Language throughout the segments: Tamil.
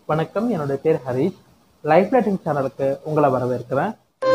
வணக்கம் என்னுடைய பேர் ஹரிஷ் லைஃப் லைட்டிங் சேனலுக்கு உங்களை வரவேற்கிறேன்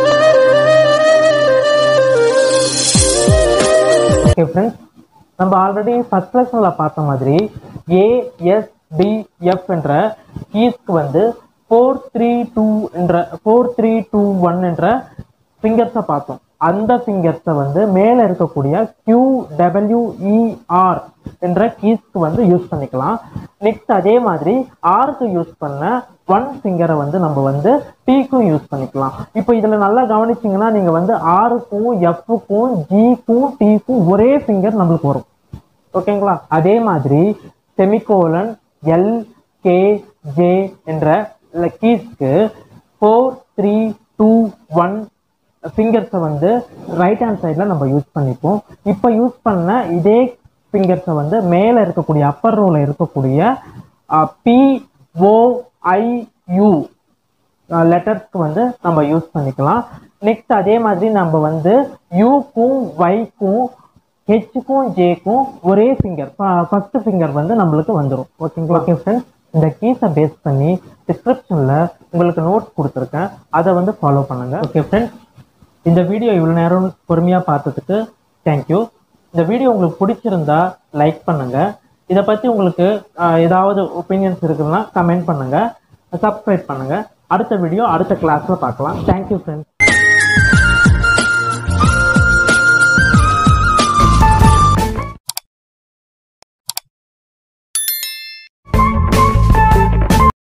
ஓகே ஃப்ரெண்ட்ஸ் நம்ம ஆல்ரெடி ஃபர்ஸ்ட் லெசன்ல பார்த்த மாதிரி ஏஎஸ்டிஎஃப் என்ற கீஸ்க்கு வந்து ஃபோர் த்ரீ டூ என்ற ஃபோர் த்ரீ டூ ஒன் என்ற ஃபிங்கர்ஸை பார்த்தோம் அந்த ஃபிங்கர்ஸை வந்து மேலே இருக்கக்கூடிய கியூ டபிள்யூஇஆர் என்ற கீஸ்க்கு வந்து யூஸ் பண்ணிக்கலாம் நெக்ஸ்ட் அதே மாதிரி ஆருக்கு யூஸ் பண்ண ஒன் ஃபிங்கரை வந்து நம்ம வந்து டீக்கும் யூஸ் பண்ணிக்கலாம் இப்போ இதில் நல்லா கவனிச்சிங்கன்னா நீங்கள் வந்து ஆருக்கும் எஃப்க்கும் ஜிக்கும் டீக்கும் ஒரே ஃபிங்கர் நம்மளுக்கு வரும் ஓகேங்களா அதே மாதிரி செமிகோலன் எல் கே ஜே என்ற கீஸ்க்கு ஃபோர் த்ரீ டூ ஒன் ஃபிங்கர்ஸை வந்து ரைட் ஹேண்ட் சைடில் நம்ம யூஸ் பண்ணிப்போம் இப்போ யூஸ் பண்ண இதே ஃபிங்கர்ஸை வந்து மேலே இருக்கக்கூடிய அப்பர் ரோவில் இருக்கக்கூடிய பி ஓ ஐ யூ லெட்டர்ஸ்க்கு வந்து நம்ம யூஸ் பண்ணிக்கலாம் நெக்ஸ்ட் அதே மாதிரி நம்ம வந்து யூக்கும் ஒய்க்கும் ஹெச்சுக்கும் ஜேக்கும் ஒரே ஃபிங்கர் ஃபர்ஸ்ட் ஃபிங்கர் வந்து நம்மளுக்கு வந்துடும் ஓகேங்களா ஓகே ஃப்ரெண்ட்ஸ் இந்த கீஸை பேஸ் பண்ணி டிஸ்கிரிப்ஷனில் உங்களுக்கு நோட்ஸ் கொடுத்துருக்கேன் அதை வந்து ஃபாலோ பண்ணுங்கள் ஓகே ஃப்ரெண்ட்ஸ் இந்த வீடியோ இவ்வளோ நேரம் பொறுமையாக பார்த்ததுக்கு தேங்க்யூ இந்த வீடியோ உங்களுக்கு பிடிச்சிருந்தா லைக் பண்ணுங்கள் இதை பற்றி உங்களுக்கு ஆஹ், ஏதாவது ஒப்பீனியன்ஸ் இருக்குதுன்னா கமெண்ட் பண்ணுங்கள் சப்ஸ்கிரைப் பண்ணுங்கள் அடுத்த வீடியோ அடுத்த கிளாஸில் பார்க்கலாம் தேங்க்யூ ஃப்ரெண்ட்ஸ்